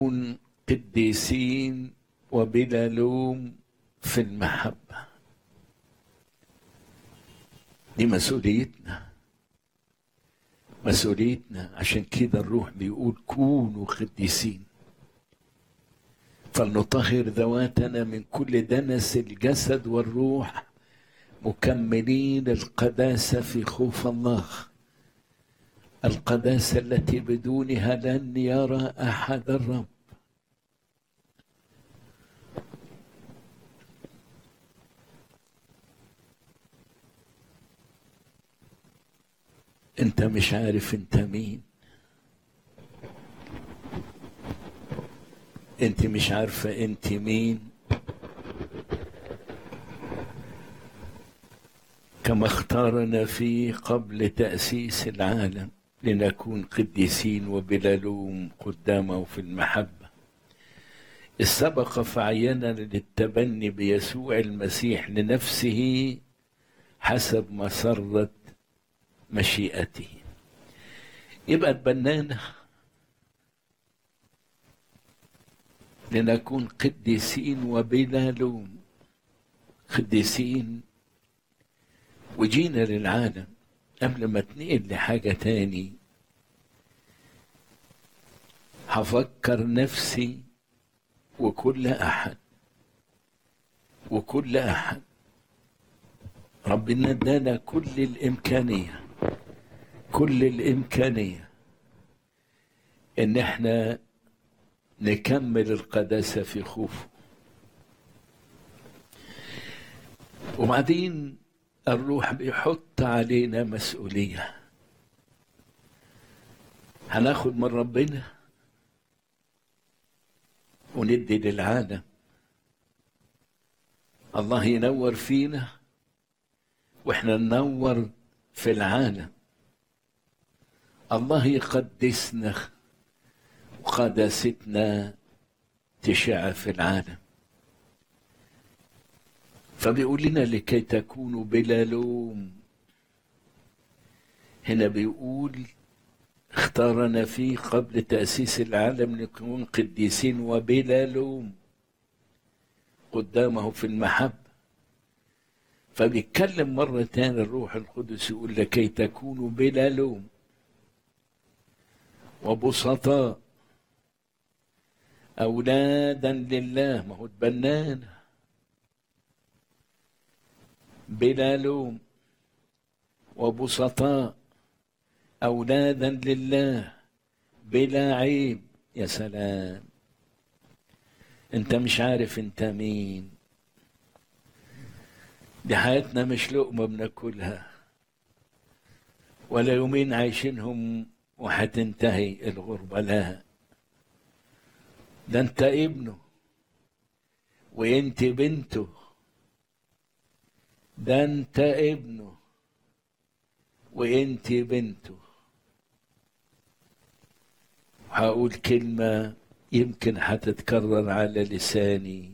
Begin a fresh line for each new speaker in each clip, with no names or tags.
نكون قديسين وبلا لوم في المحبة دي مسؤوليتنا مسؤوليتنا عشان كده الروح بيقول كونوا قديسين فلنطهر ذواتنا من كل دنس الجسد والروح مكملين القداسة في خوف الله القداسة التي بدونها لن يرى أحد الرب انت مش عارف انت مين انت مش عارفة انت مين كما اختارنا فيه قبل تأسيس العالم لنكون قديسين وبلا لوم قدامه في المحبة السبق فعينا للتبني بيسوع المسيح لنفسه حسب مسرة مشيئته يبقى تبنانا لنكون قديسين وبلا لوم قديسين وجينا للعالم قبل ما تنقل لحاجة تاني هفكر نفسي وكل أحد وكل أحد ربنا ادانا كل الإمكانية كل الإمكانية إن إحنا نكمل القداسة في خوفه وبعدين الروح بيحط علينا مسؤولية هناخد من ربنا وندي للعالم الله ينور فينا واحنا ننور في العالم الله يقدسنا وقداستنا تشع في العالم فبيقول لنا لكي تكونوا بلا لوم هنا بيقول اختارنا فيه قبل تأسيس العالم نكون قديسين وبلا لوم قدامه في المحبة فبيتكلم مرة تانية الروح القدس يقول لكي تكونوا بلا لوم وبسطاء أولادا لله ما هو تبنانا بلا لوم وبسطاء أولادا لله بلا عيب يا سلام انت مش عارف انت مين دي حياتنا مش لقمة بناكلها ولا يومين عايشينهم وهتنتهي الغربة لا ده انت ابنه وانت بنته ده انت ابنه وانت بنته هقول كلمة يمكن هتتكرر على لساني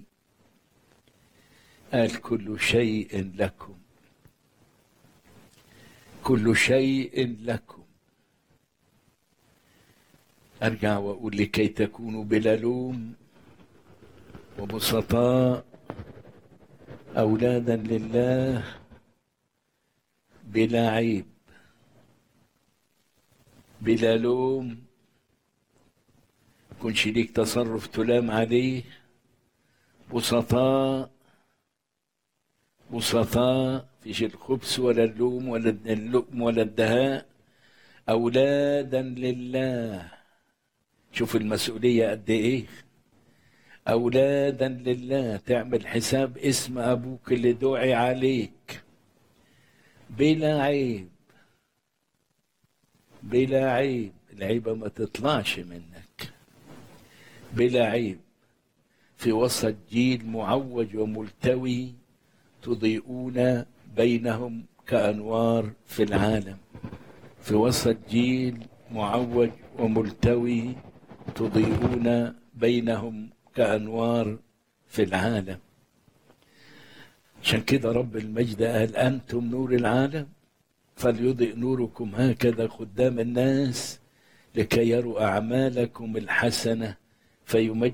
قال كل شيء لكم كل شيء لكم ارجع واقول لكي تكونوا بلا لوم وبسطاء اولادا لله بلا عيب بلا لوم كنش ليك تصرف تلام عليه بسطاء بسطاء فيش الخبث ولا اللوم ولا اللؤم ولا الدهاء أولادا لله شوف المسؤولية قد إيه أولادا لله تعمل حساب اسم أبوك اللي دعي عليك بلا عيب بلا عيب العيبة ما تطلعش منك بلا عيب في وسط جيل معوج وملتوي تضيئون بينهم كأنوار في العالم في وسط جيل معوج وملتوي تضيئون بينهم كأنوار في العالم عشان كده رب المجد قال أنتم نور العالم فليضئ نوركم هكذا قدام الناس لكي يروا أعمالكم الحسنة فيمجد